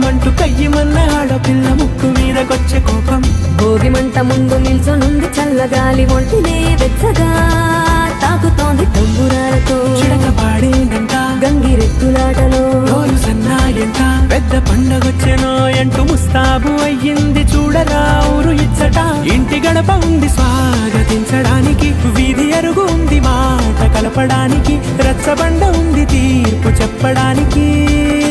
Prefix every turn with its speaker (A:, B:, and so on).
A: కయ్యమంటూ కయ్యమన్న ఆడపిల్ల ముక్కు మీదకొచ్చే కోపం
B: భోగి మంట ముందు నిల్చొనుంది చల్లగాలి ఒంటినే వెచ్చగా తాకుతోంది తంబురాలతో
A: చిడక పాడేనంట
B: గంగిరెద్దులాటలో
A: రోజు సన్నాయంట పెద్ద పండగొచ్చెనో అంటూ ముస్తాబు అయ్యింది చూడరా ఊరు ఇచ్చట ఇంటి గడప ఉంది స్వాగతించడానికి వీధి అరుగు ఉంది మాట కలపడానికి రచ్చబండ ఉంది తీర్పు చెప్పడానికి